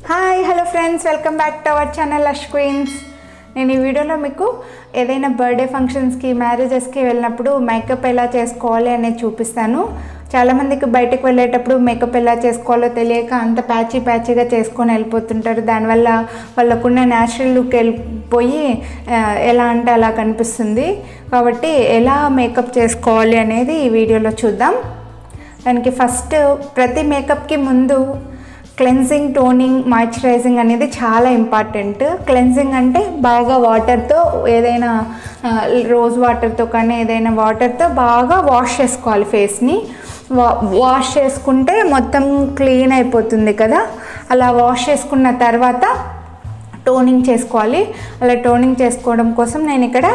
hi hello friends welcome back to our channel Lush Queens నేను ఈ వీడియోలో మీకు ఏదైనా బర్త్డే ఫంక్షన్స్కి మ్యారేజెస్కి వెళ్ళినప్పుడు మేకప్ ఎలా చేసుకోవాలి అనేది చూపిస్తాను చాలామందికి బయటకు వెళ్ళేటప్పుడు మేకప్ ఎలా చేసుకోవాలో తెలియక అంత ప్యాచీ ప్యాచీగా చేసుకొని వెళ్ళిపోతుంటారు దానివల్ల వాళ్ళకున్న న్యాచురల్ లుక్ వెళ్ళిపోయి ఆ, ఎలా అంటే అలా కనిపిస్తుంది కాబట్టి ఎలా మేకప్ చేసుకోవాలి అనేది ఈ వీడియోలో చూద్దాం దానికి ఫస్ట్ ప్రతి మేకప్కి ముందు క్లెన్జింగ్ టోనింగ్ మాయిశ్చరైజింగ్ అనేది చాలా ఇంపార్టెంట్ క్లెన్జింగ్ అంటే బాగా వాటర్తో ఏదైనా ఆ, రోజ్ వాటర్తో కానీ ఏదైనా వాటర్తో బాగా వాష్ చేసుకోవాలి ఫేస్ని వా వాష్ చేసుకుంటే మొత్తం క్లీన్ అయిపోతుంది కదా అలా వాష్ చేసుకున్న తర్వాత టోనింగ్ చేసుకోవాలి అలా టోనింగ్ చేసుకోవడం కోసం నేను ఇక్కడ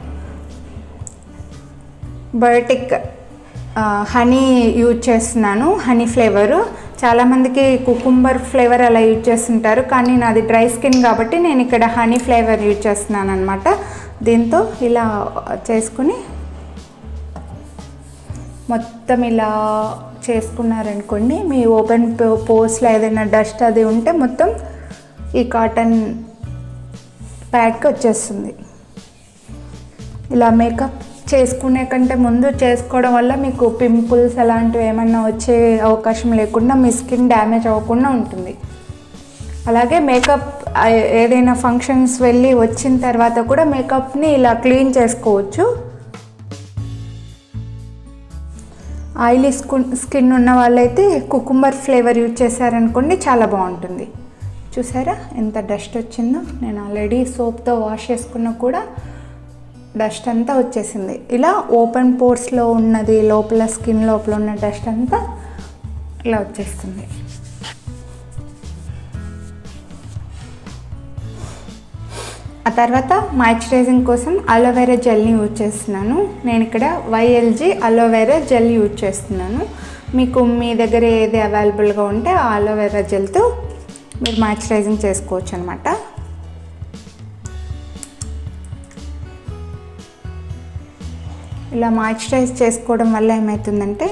బయోటిక్ హనీ యూజ్ చేస్తున్నాను హనీ ఫ్లేవరు చాలామందికి కుకుంబర్ ఫ్లేవర్ అలా యూజ్ చేస్తుంటారు కానీ నాది డ్రై స్కిన్ కాబట్టి నేను ఇక్కడ హనీ ఫ్లేవర్ యూజ్ చేస్తున్నాను అనమాట దీంతో ఇలా చేసుకుని మొత్తం ఇలా చేసుకున్నారనుకోండి మీ ఓపెన్ పోస్ట్లో ఏదైనా డస్ట్ అది ఉంటే మొత్తం ఈ కాటన్ ప్యాడ్కి వచ్చేస్తుంది ఇలా మేకప్ చేసుకునే కంటే ముందు చేసుకోవడం వల్ల మీకు పింపుల్స్ అలాంటివి ఏమన్నా వచ్చే అవకాశం లేకుండా మీ స్కిన్ డ్యామేజ్ అవ్వకుండా ఉంటుంది అలాగే మేకప్ ఆ, ఏదైనా ఫంక్షన్స్ వెళ్ళి వచ్చిన తర్వాత కూడా మేకప్ని ఇలా క్లీన్ చేసుకోవచ్చు ఆయిలీ స్కిన్ స్కిన్ ఉన్న వాళ్ళైతే కుకుంబర్ ఫ్లేవర్ యూజ్ చేశారనుకోండి చాలా బాగుంటుంది చూసారా ఎంత డస్ట్ వచ్చిందో నేను ఆల్రెడీ సోప్తో వాష్ చేసుకున్నా కూడా డస్ట్ అంతా వచ్చేసింది ఇలా ఓపెన్ పోర్స్లో ఉన్నది లోపల స్కిన్ లోపల ఉన్న డస్ట్ అంతా ఇలా వచ్చేస్తుంది ఆ తర్వాత మాయిశ్చరైజింగ్ కోసం అలోవెరా జెల్ని యూజ్ చేస్తున్నాను నేను ఇక్కడ వైఎల్జీ అలోవెరా జెల్ యూజ్ చేస్తున్నాను మీకు మీ దగ్గర ఏది అవైలబుల్గా ఉంటే ఆ అలోవెరా జెల్తో మీరు మాయిశ్చరైజింగ్ చేసుకోవచ్చు అనమాట ఇలా మాయిశ్చరైజ్ చేసుకోవడం వల్ల ఏమవుతుందంటే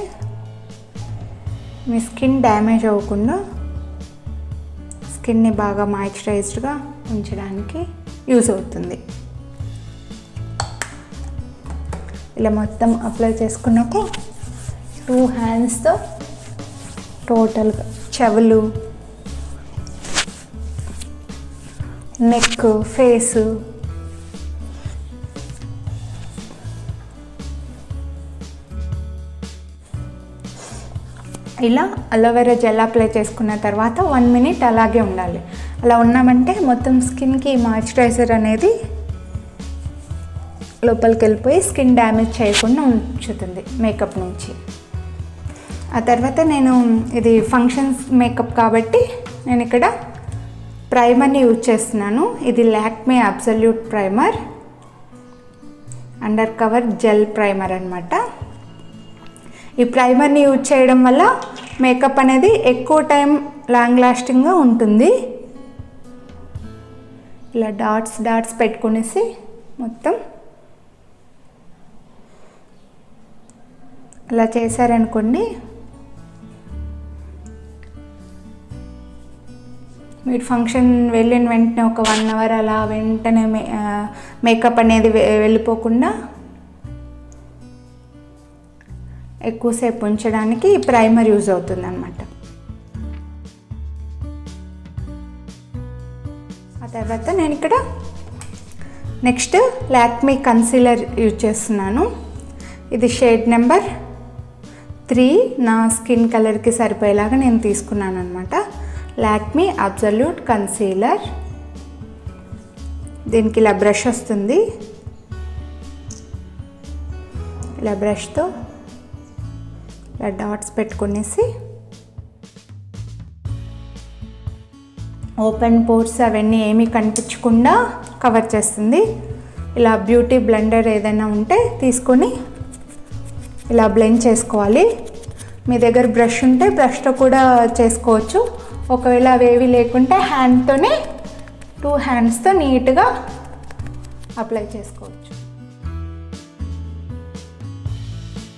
మీ స్కిన్ డ్యామేజ్ అవ్వకుండా స్కిన్ని బాగా మాయిశ్చరైజ్డ్గా ఉంచడానికి యూజ్ అవుతుంది ఇలా మొత్తం అప్లై చేసుకున్నాక టూ హ్యాండ్స్తో టోటల్గా చెవులు నెక్ ఫేసు ఇలా అలోవెరా జెల్ అప్లై చేసుకున్న తర్వాత వన్ మినిట్ అలాగే ఉండాలి అలా ఉన్నామంటే మొత్తం స్కిన్కి మాయిశ్చరైజర్ అనేది లోపలికి వెళ్ళిపోయి స్కిన్ డ్యామేజ్ చేయకుండా ఉంచుతుంది మేకప్ నుంచి ఆ తర్వాత నేను ఇది ఫంక్షన్స్ మేకప్ కాబట్టి నేను ఇక్కడ ప్రైమర్ని యూజ్ చేస్తున్నాను ఇది Lakme absolute primer under cover gel primer అనమాట ఈ ప్రైమర్ని యూజ్ చేయడం వల్ల మేకప్ అనేది ఎక్కువ టైం లాంగ్ లాస్టింగ్గా ఉంటుంది ఇలా డాట్స్ డాట్స్ పెట్టుకునేసి మొత్తం అలా చేశారనుకోండి మీరు ఫంక్షన్ వెళ్ళిన వెంటనే ఒక వన్ అవర్ అలా వెంటనే మే మేకప్ అనేది వె- వెళ్ళిపోకుండా ఎక్కువసేపు ఉంచడానికి ఈ ప్రైమర్ యూజ్ అవుతుంది అనమాట ఆ తర్వాత నేను ఇక్కడ నెక్స్ట్ లాక్మీ కన్సీలర్ యూజ్ చేస్తున్నాను ఇది షేడ్ నెంబర్ త్రీ నా స్కిన్ కలర్కి సరిపోయేలాగా నేను తీసుకున్నాను అనమాట లాక్మీ అబ్జల్యూట్ కన్సీలర్ దీనికి ఇలా బ్రష్ వస్తుంది ఇలా బ్రష్తో ఇలా డాట్స్ పెట్టుకునేసి ఓపెన్ పోర్స్ అవన్నీ ఏమీ కనిపించకుండా కవర్ చేస్తుంది ఇలా బ్యూటీ బ్లెండర్ ఏదైనా ఉంటే తీసుకొని ఇలా బ్లెండ్ చేసుకోవాలి మీ దగ్గర బ్రష్ ఉంటే బ్రష్తో కూడా చేసుకోవచ్చు ఒకవేళ అవేవి లేకుంటే హ్యాండ్తోనే టూ హ్యాండ్స్తో నీట్గా అప్లై చేసుకోవచ్చు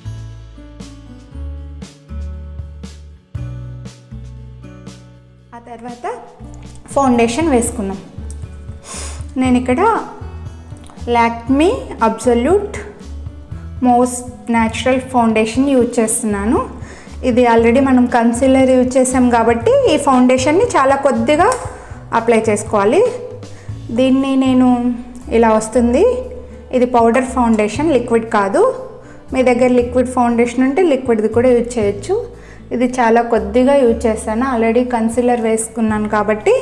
ఆ తర్వాత ఫౌండేషన్ వేసుకున్నాం నేను ఇక్కడ Lakme absolute most natural foundation use చేస్తున్నాను ఇది ఆల్రెడీ మనం కన్సీలర్ యూజ్ చేసాం కాబట్టి ఈ ఫౌండేషన్ని చాలా కొద్దిగా అప్లై చేసుకోవాలి దీన్ని నేను ఇలా వస్తుంది ఇది పౌడర్ ఫౌండేషన్ లిక్విడ్ కాదు మీ దగ్గర లిక్విడ్ ఫౌండేషన్ ఉంటే లిక్విడ్ది కూడా యూజ్ చేయొచ్చు ఇది చాలా కొద్దిగా యూజ్ చేస్తాను ఆల్రెడీ కన్సీలర్ వేసుకున్నాను కాబట్టి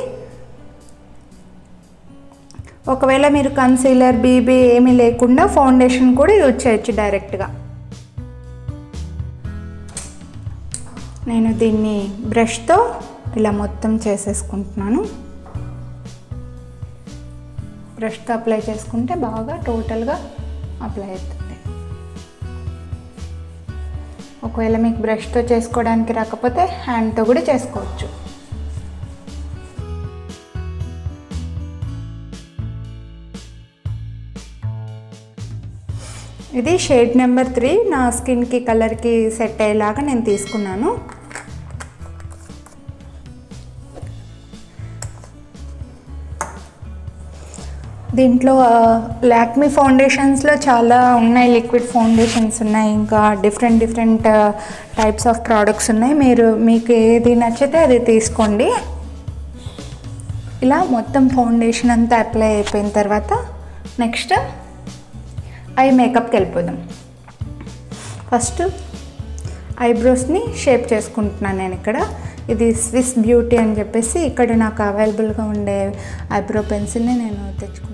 ఒకవేళ మీరు కన్సీలర్ బీబీ ఏమీ లేకుండా ఫౌండేషన్ కూడా యూజ్ చేయొచ్చు డైరెక్ట్గా నేను దీన్ని బ్రష్తో ఇలా మొత్తం చేసేసుకుంటున్నాను బ్రష్తో అప్లై చేసుకుంటే బాగా టోటల్గా అప్లై అవుతుంది ఒకవేళ మీకు బ్రష్తో చేసుకోవడానికి రాకపోతే హ్యాండ్తో కూడా చేసుకోవచ్చు ఇది షేడ్ నెంబర్ త్రీ నా స్కిన్కి కలర్కి సెట్ అయ్యేలాగా నేను తీసుకున్నాను దీంట్లో లాక్మీ ఫౌండేషన్స్లో చాలా ఉన్నాయి లిక్విడ్ ఫౌండేషన్స్ ఉన్నాయి ఇంకా different different types of products ఉన్నాయి మీరు మీకు ఏది నచ్చితే అది తీసుకోండి ఇలా మొత్తం ఫౌండేషన్ అంతా అప్లై అయిపోయిన తర్వాత నెక్స్ట్ ఐ మేకప్కి వెళ్ళిపోదాం ఫస్ట్ ఐబ్రోస్ని షేప్ చేసుకుంటున్నాను నేను ఇక్కడ ఇది స్విస్ బ్యూటీ అని చెప్పేసి ఇక్కడ నాకు అవైలబుల్గా ఉండే ఐబ్రో పెన్సిల్ని నేను తెచ్చుకున్నాను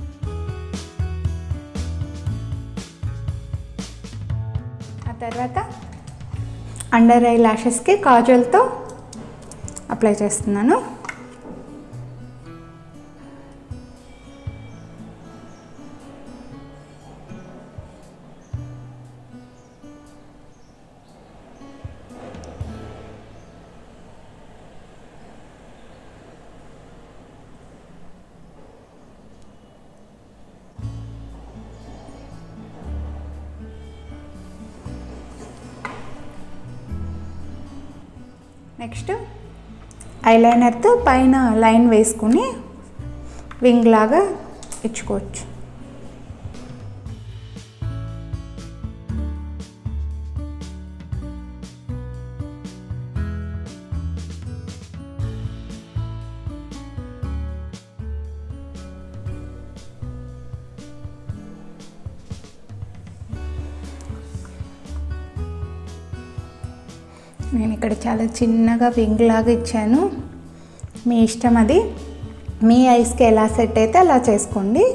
ఆ తర్వాత అండర్ ఐ ల్యాషెస్కి కాజల్తో అప్లై చేస్తున్నాను నెక్స్ట్ ఐలైనర్తో పైన లైన్ వేసుకుని వింగ్ లాగా ఇచ్చుకోవచ్చు నేను ఇక్కడ చాలా చిన్నగా వింగ్ లాగా ఇచ్చాను మీ ఇష్టం అది మీ ఐస్కి ఎలా సెట్ అయితే అలా చేసుకోండి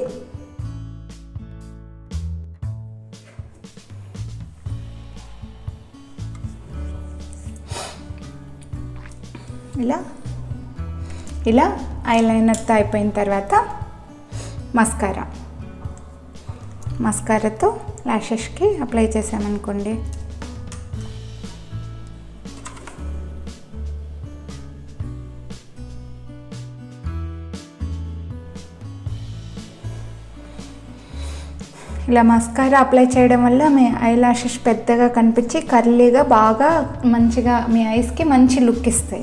ఇలా ఇలా ఐలైనర్తో అయిపోయిన తర్వాత మస్కారా మస్కారాతో ల్యాషెస్కి అప్లై చేసామనుకోండి ఇలా మస్కారా అప్లై చేయడం వల్ల మీ ఐ లాషెస్ పెద్దగా కనిపించి కర్లీగా బాగా మంచిగా మీ ఐస్కి మంచి లుక్ ఇస్తాయి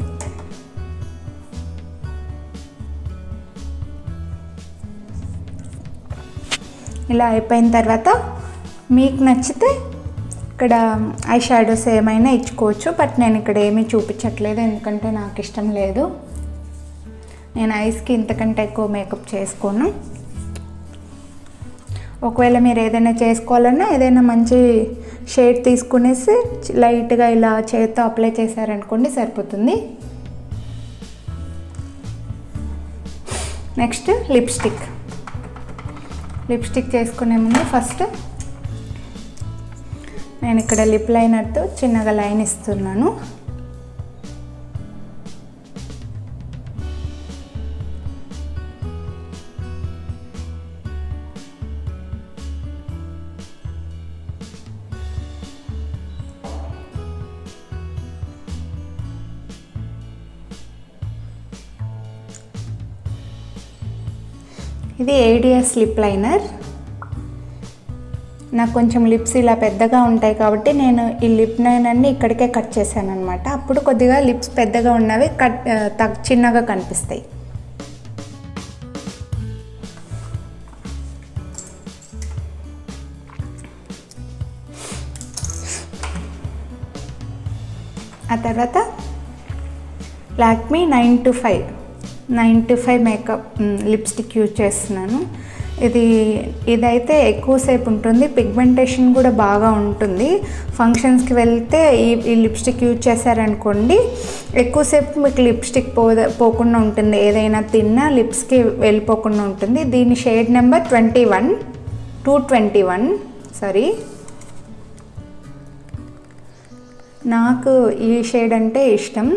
ఇలా అయిపోయిన తర్వాత మీకు నచ్చితే ఇక్కడ ఐ షాడోస్ ఏమైనా ఇచ్చుకోవచ్చు బట్ నేను ఇక్కడ ఏమీ చూపించట్లేదు ఎందుకంటే నాకు ఇష్టం లేదు నేను ఐస్కి ఇంతకంటే ఎక్కువ మేకప్ చేసుకోను ఒకవేళ మీరు ఏదైనా చేసుకోవాలన్నా ఏదైనా మంచి షేడ్ తీసుకునేసి లైట్గా ఇలా చేతితో అప్లై చేశారనుకోండి సరిపోతుంది నెక్స్ట్ లిప్స్టిక్ లిప్స్టిక్ చేసుకునే ముందు ఫస్ట్ నేను ఇక్కడ లిప్ లైనర్తో చిన్నగా లైన్ ఇస్తున్నాను ఇది ఏడిఎస్ లిప్ లైనర్ నాకు కొంచెం లిప్స్ ఇలా పెద్దగా ఉంటాయి కాబట్టి నేను ఈ లిప్ నైన్ అన్ని ఇక్కడికే కట్ చేశాను అనమాట అప్పుడు కొద్దిగా లిప్స్ పెద్దగా ఉన్నవి కట్ ఆ, తగ్ చిన్నగా కనిపిస్తాయి ఆ తర్వాత Lakme nine to five nine to five makeup lipstick use చేస్తున్నాను ఇది ఇదైతే ఎక్కువసేపు ఉంటుంది పిగ్మెంటేషన్ కూడా బాగా ఉంటుంది ఫంక్షన్స్కి వెళ్తే ఈ ఈ లిప్స్టిక్ యూజ్ చేశారనుకోండి ఎక్కువసేపు మీకు లిప్స్టిక్ పో పోకుండా ఉంటుంది ఏదైనా తిన్నా లిప్స్కి వెళ్ళిపోకుండా ఉంటుంది దీని shade number twenty one two twenty one sorry నాకు ఈ షేడ్ అంటే ఇష్టం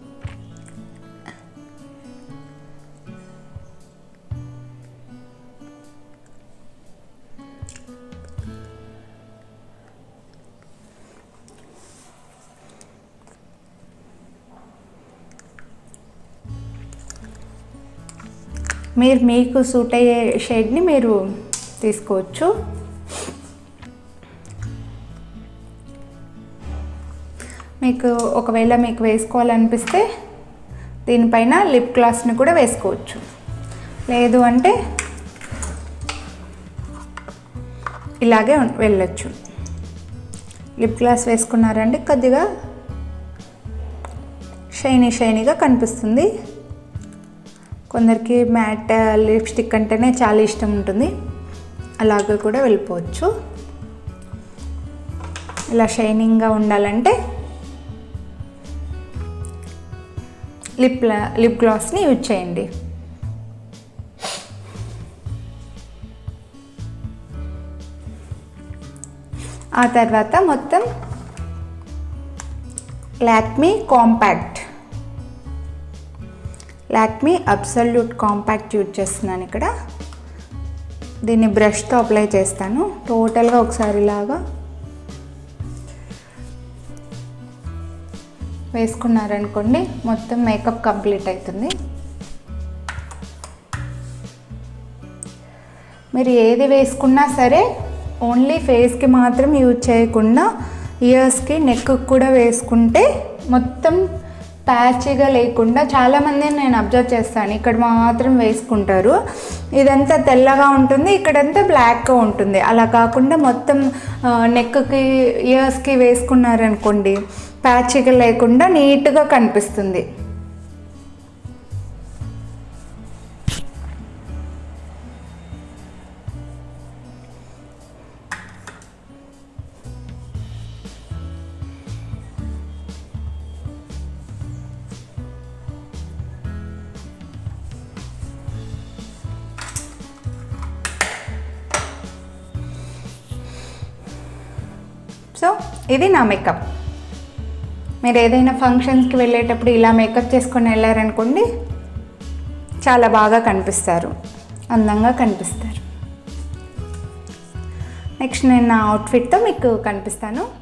మీరు మీకు సూట్ అయ్యే షేడ్ని మీరు తీసుకోవచ్చు మీకు ఒకవేళ మీకు వేసుకోవాలనిపిస్తే దీనిపైన లిప్ గ్లాస్ని కూడా వేసుకోవచ్చు లేదు అంటే ఇలాగే ఉం- వెళ్ళొచ్చు లిప్ గ్లాస్ వేసుకున్నారంటే కొద్దిగా షైనీ షైనీగా కనిపిస్తుంది కొందరికి మ్యాట్ లిప్స్టిక్ అంటేనే చాలా ఇష్టం ఉంటుంది అలాగే కూడా వెళ్ళిపోవచ్చు ఇలా షైనింగ్గా ఉండాలంటే లిప్ లిప్ గ్లాస్ని యూజ్ చేయండి ఆ తర్వాత మొత్తం Lakme compact Lakme absolute compact use చేస్తున్నాను ఇక్కడ దీన్ని బ్రష్తో అప్లై చేస్తాను టోటల్గా ఒకసారి ఇలాగా వేసుకున్నారనుకోండి మొత్తం మేకప్ కంప్లీట్ అవుతుంది మీరు ఏది వేసుకున్నా సరే ఓన్లీ ఫేస్కి మాత్రం యూజ్ చేయకుండా ఇయర్స్కి నెక్కి కూడా వేసుకుంటే మొత్తం ప్యాచీగా లేకుండా చాలామంది నేను అబ్జర్వ్ చేస్తాను ఇక్కడ మాత్రం వేసుకుంటారు ఇదంతా తెల్లగా ఉంటుంది ఇక్కడంతా బ్లాక్గా ఉంటుంది అలా కాకుండా మొత్తం నెక్కి ఇయర్స్కి వేసుకున్నారనుకోండి ప్యాచీగా లేకుండా నీట్గా కనిపిస్తుంది సో ఇది నా మేకప్ మీరు ఏదైనా ఫంక్షన్స్కి వెళ్ళేటప్పుడు ఇలా మేకప్ చేసుకొని వెళ్ళారనుకోండి చాలా బాగా కనిపిస్తారు అందంగా కనిపిస్తారు నెక్స్ట్ నేను నా అవుట్ఫిట్తో మీకు కనిపిస్తాను